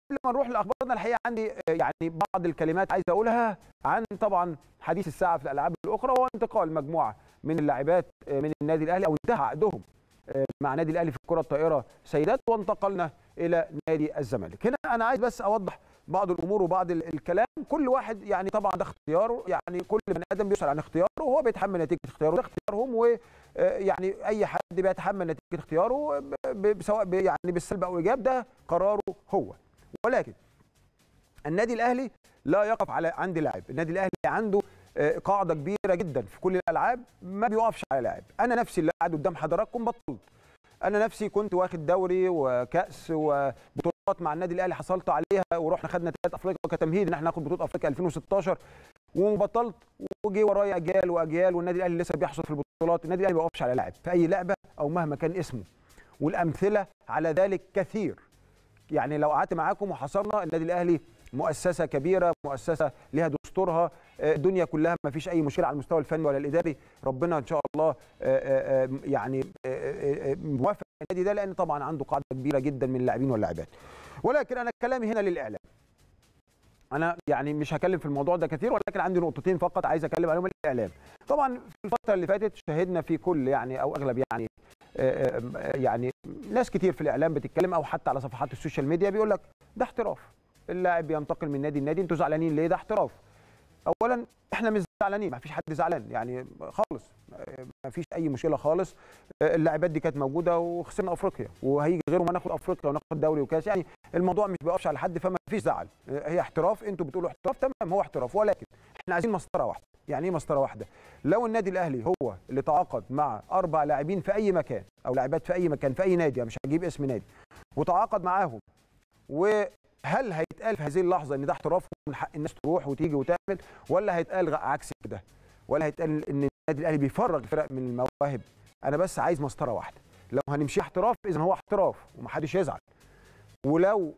قبل ما نروح لاخبارنا الحقيقه عندي يعني بعض الكلمات عايز اقولها عن طبعا حديث الساعه في الالعاب الاخرى وهو انتقال مجموعه من اللاعبات من النادي الاهلي او انتهى عقدهم مع النادي الاهلي في الكره الطائره سيدات وانتقلنا الى نادي الزمالك هنا انا عايز بس اوضح بعض الامور وبعض الكلام كل واحد يعني طبعا ده اختياره يعني كل بني ادم بيسال عن اختياره وهو بيتحمل نتيجه اختياره ده اختيارهم ويعني اي حد بيتحمل نتيجه اختياره سواء يعني بالسلب او الايجاب ده قراره هو ولكن النادي الاهلي لا يقف على عند لاعب النادي الاهلي عنده قاعده كبيره جدا في كل الالعاب ما بيوقفش على لاعب انا نفسي اللي قاعد قدام حضراتكم بطلت انا نفسي كنت واخد دوري وكاس وبطولات مع النادي الاهلي حصلت عليها ورحنا خدنا ثلاث افريقيا كتمهيد ان احنا ناخد بطوله افريقيا 2016 وبطلت وجي ورايا اجيال واجيال والنادي الاهلي لسه بيحصل في البطولات النادي الاهلي ما بيوقفش على لاعب في اي لعبه او مهما كان اسمه والامثله على ذلك كثير يعني لو قعدت معاكم وحصرنا النادي الاهلي مؤسسه كبيره مؤسسه لها دستورها الدنيا كلها ما فيش اي مشكله على المستوى الفني ولا الاداري ربنا ان شاء الله يعني موافق النادي ده لان طبعا عنده قاعده كبيره جدا من اللاعبين واللاعبات ولكن انا كلامي هنا للاعلام انا يعني مش هكلم في الموضوع ده كثير ولكن عندي نقطتين فقط عايز اتكلم عليهم الاعلام طبعا في الفتره اللي فاتت شهدنا في كل يعني او اغلب يعني يعني ناس كتير في الاعلام بتتكلم او حتى على صفحات السوشيال ميديا بيقول لك ده احتراف اللاعب بينتقل من نادي لنادي انتوا زعلانين ليه ده احتراف اولا احنا مش زعلانين ما فيش حد زعلان يعني خالص ما فيش اي مشكله خالص اللاعبات دي كانت موجوده وخسرنا افريقيا وهيجي غيره ما ناخد افريقيا وناخد دوري وكاس يعني الموضوع مش بيقفش على حد فما فيش زعل هي احتراف انتوا بتقولوا احتراف تمام هو احتراف ولكن احنا عايزين مسطره واحده يعني ايه مسطره واحده لو النادي الاهلي هو اللي تعاقد مع اربع لاعبين في اي مكان او لاعبات في اي مكان في اي نادي مش هجيب اسم نادي وتعاقد معاهم و هل هيتقال في هذه اللحظه ان ده احتراف ومن حق الناس تروح وتيجي وتعمل ولا هيتقال عكس كده ولا هيتقال ان النادي الاهلي بيفرغ فرق من المواهب انا بس عايز مسطره واحده لو هنمشي احتراف اذا هو احتراف ومحدش يزعل ولو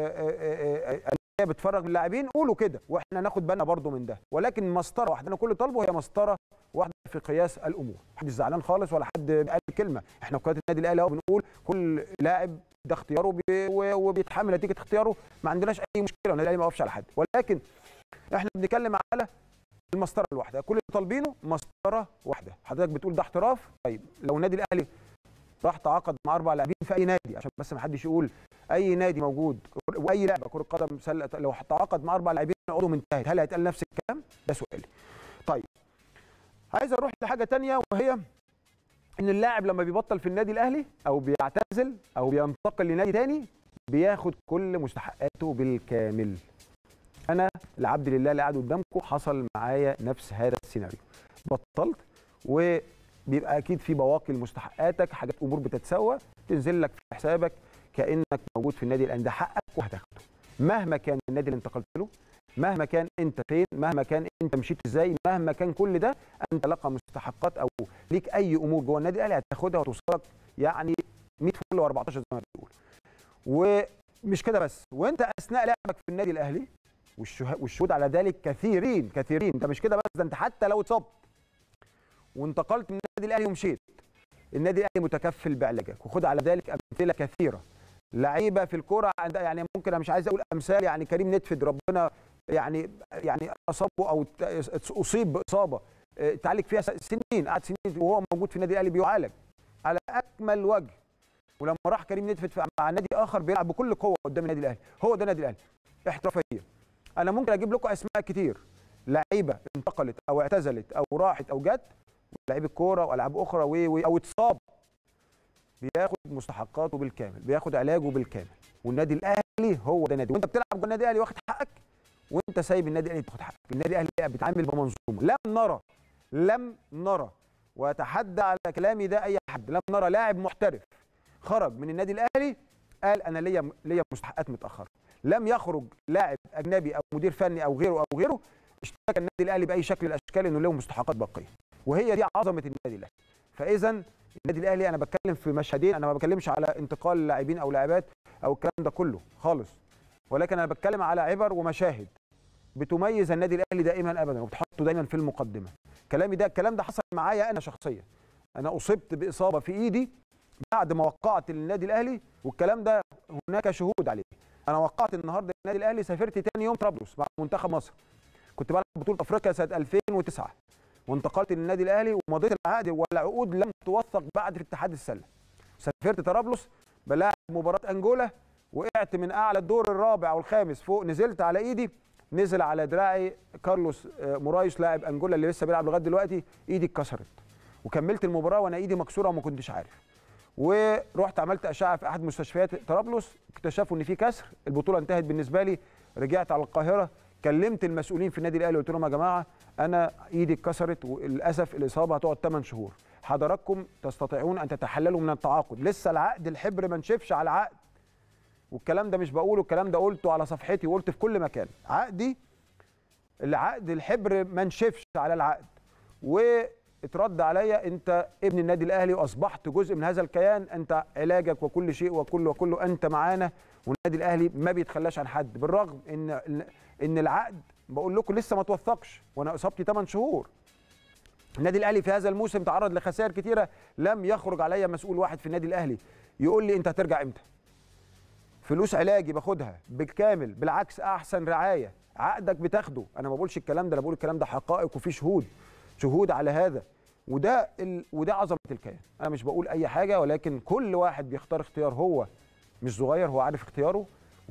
هي بتفرغ اللاعبين قولوا كده واحنا ناخد بالنا برضو من ده ولكن مسطره واحده انا كل طالبه هي مسطره واحده في قياس الامور محدش زعلان خالص ولا حد قال كلمه احنا في قناه النادي الاهلي اهو بنقول كل لاعب ده اختياره بي وبيتحمل نتيجه اختياره ما عندناش اي مشكله والنادي الاهلي ما وقفش على حد ولكن احنا بنتكلم على المسطره الواحده كل اللي طالبينه مسطره واحده حضرتك بتقول ده احتراف طيب لو النادي الاهلي راح تعاقد مع اربع لاعبين في اي نادي عشان بس ما حدش يقول اي نادي موجود واي لعبه كره قدم سله لو تعاقد مع اربع لاعبين عقودهم انتهت هل هيتقال نفس الكلام ده سؤالي طيب عايز اروح لحاجه ثانيه وهي ان اللاعب لما بيبطل في النادي الاهلي او بيعتزل او بينتقل لنادي ثاني بياخد كل مستحقاته بالكامل انا العبد لله اللي قاعد قدامكم حصل معايا نفس هذا السيناريو بطلت وبيبقى اكيد في بواقي لمستحقاتك حاجات امور بتتسوى تنزل لك في حسابك كانك موجود في النادي الان ده حقك وهتاخده مهما كان النادي اللي انتقلت له مهما كان انت فين مهما كان انت مشيت ازاي مهما كان كل ده انت لقى مستحقات او ليك اي امور جوه النادي الاهلي هتاخدها وتوصلك يعني 100 فل و14 زي ما بيقول ومش كده بس وانت اثناء لعبك في النادي الاهلي والشهود على ذلك كثيرين كثيرين انت مش كده بس ده انت حتى لو اتصبت وانتقلت من النادي الاهلي ومشيت النادي الاهلي متكفل بعلاجك وخد على ذلك امثله كثيره لعيبه في الكوره يعني ممكن انا مش عايز اقول امثال يعني كريم نتفد ربنا يعني يعني اصابه او اصيب باصابه تعالج فيها سنين قعد سنين وهو موجود في النادي الاهلي بيعالج على اكمل وجه ولما راح كريم نتفد مع نادي اخر بيلعب بكل قوه قدام النادي الاهلي هو ده النادي الاهلي احترافيه انا ممكن اجيب لكم اسماء كتير لعيبه انتقلت او اعتزلت او راحت او جت لعيبه كوره والعاب اخرى و او اتصاب بياخد مستحقاته بالكامل بياخد علاجه بالكامل والنادي الاهلي هو ده نادي وانت بتلعب جوه النادي الاهلي واخد حقك وانت سايب النادي الاهلي تاخد حقك النادي الاهلي بيتعامل بمنظومه لم نرى لم نرى واتحدى على كلامي ده اي حد لم نرى لاعب محترف خرج من النادي الاهلي قال انا ليا ليا مستحقات متاخره لم يخرج لاعب اجنبي او مدير فني او غيره او غيره اشتكى النادي الاهلي باي شكل من الاشكال انه له مستحقات باقيه وهي دي عظمه النادي الاهلي فاذا النادي الاهلي انا بتكلم في مشهدين انا ما بتكلمش على انتقال لاعبين او لاعبات او الكلام ده كله خالص ولكن انا بتكلم على عبر ومشاهد بتميز النادي الاهلي دائما ابدا وبتحطه دايما في المقدمه كلامي ده الكلام ده حصل معايا انا شخصيا انا اصبت باصابه في ايدي بعد ما وقعت للنادي الاهلي والكلام ده هناك شهود عليه انا وقعت النهارده النادي الاهلي سافرت تاني يوم طرابلس مع منتخب مصر كنت بلعب بطوله افريقيا سنه 2009 وانتقلت للنادي الاهلي ومضيت العقد والعقود لم توثق بعد في اتحاد السله سافرت طرابلس بلاعب مباراه انجولا وقعت من اعلى الدور الرابع او الخامس فوق نزلت على ايدي نزل على دراعي كارلوس مورايس لاعب انجولا اللي لسه بيلعب لغايه دلوقتي ايدي اتكسرت وكملت المباراه وانا ايدي مكسوره وما كنتش عارف ورحت عملت اشعه في احد مستشفيات طرابلس اكتشفوا ان في كسر البطوله انتهت بالنسبه لي رجعت على القاهره كلمت المسؤولين في النادي الاهلي قلت لهم يا جماعه انا ايدي اتكسرت وللاسف الاصابه هتقعد 8 شهور حضراتكم تستطيعون ان تتحللوا من التعاقد لسه العقد الحبر ما نشفش على العقد والكلام ده مش بقوله الكلام ده قلته على صفحتي وقلت في كل مكان عقدي العقد الحبر ما نشفش على العقد واترد عليا انت ابن النادي الاهلي واصبحت جزء من هذا الكيان انت علاجك وكل شيء وكله وكله انت معانا والنادي الاهلي ما بيتخلاش عن حد بالرغم ان ان العقد بقول لكم لسه ما توثقش وانا اصابتي 8 شهور النادي الاهلي في هذا الموسم تعرض لخسائر كتيره لم يخرج عليا مسؤول واحد في النادي الاهلي يقول لي انت هترجع امتى فلوس علاجي باخدها بالكامل بالعكس احسن رعايه عقدك بتاخده انا ما بقولش الكلام ده انا بقول الكلام ده حقائق وفي شهود شهود على هذا وده ال... وده عظمه الكيان انا مش بقول اي حاجه ولكن كل واحد بيختار اختيار هو مش صغير هو عارف اختياره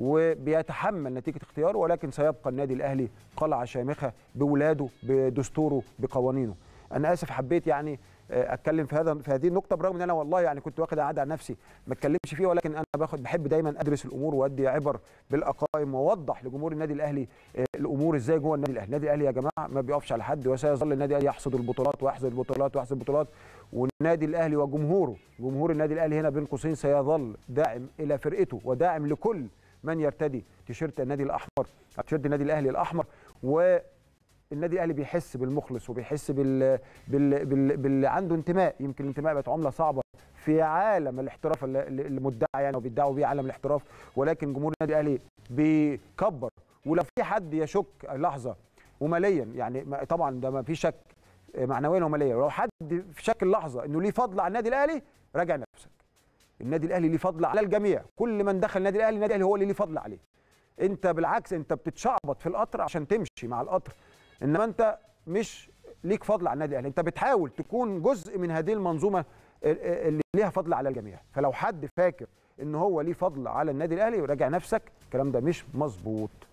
وبيتحمل نتيجه اختياره ولكن سيبقى النادي الاهلي قلعه شامخه بولاده بدستوره بقوانينه انا اسف حبيت يعني اتكلم في هذا في هذه النقطه برغم ان انا والله يعني كنت واخد عهد على نفسي ما اتكلمش فيه ولكن انا باخد بحب دايما ادرس الامور وادي عبر بالاقائم واوضح لجمهور النادي الاهلي الامور ازاي جوه النادي الاهلي النادي الاهلي يا جماعه ما بيقفش على حد وسيظل النادي الاهلي يحصد البطولات ويحصد البطولات ويحصد البطولات والنادي الاهلي وجمهوره جمهور النادي الاهلي هنا بين قوسين سيظل داعم الى فرقته وداعم لكل من يرتدي تيشيرت النادي الاحمر تيشيرت النادي الاهلي الاحمر و النادي الاهلي بيحس بالمخلص وبيحس بال... بال... بال... بال... عنده انتماء يمكن الانتماء بقت عمله صعبه في عالم الاحتراف المدعى يعني وبيدعوا بيه عالم الاحتراف ولكن جمهور النادي الاهلي بيكبر ولو في حد يشك لحظه وماليا يعني طبعا ده ما في شك معنويا وماليا ولو حد في شك اللحظه انه ليه فضل على النادي الاهلي راجع نفسك النادي الاهلي ليه فضل على الجميع كل من دخل النادي الاهلي النادي الاهلي هو اللي ليه فضل عليه انت بالعكس انت بتتشعبط في القطر عشان تمشي مع القطر انما انت مش ليك فضل على النادي الاهلي انت بتحاول تكون جزء من هذه المنظومه اللي ليها فضل على الجميع فلو حد فاكر ان هو ليه فضل على النادي الاهلي راجع نفسك الكلام ده مش مظبوط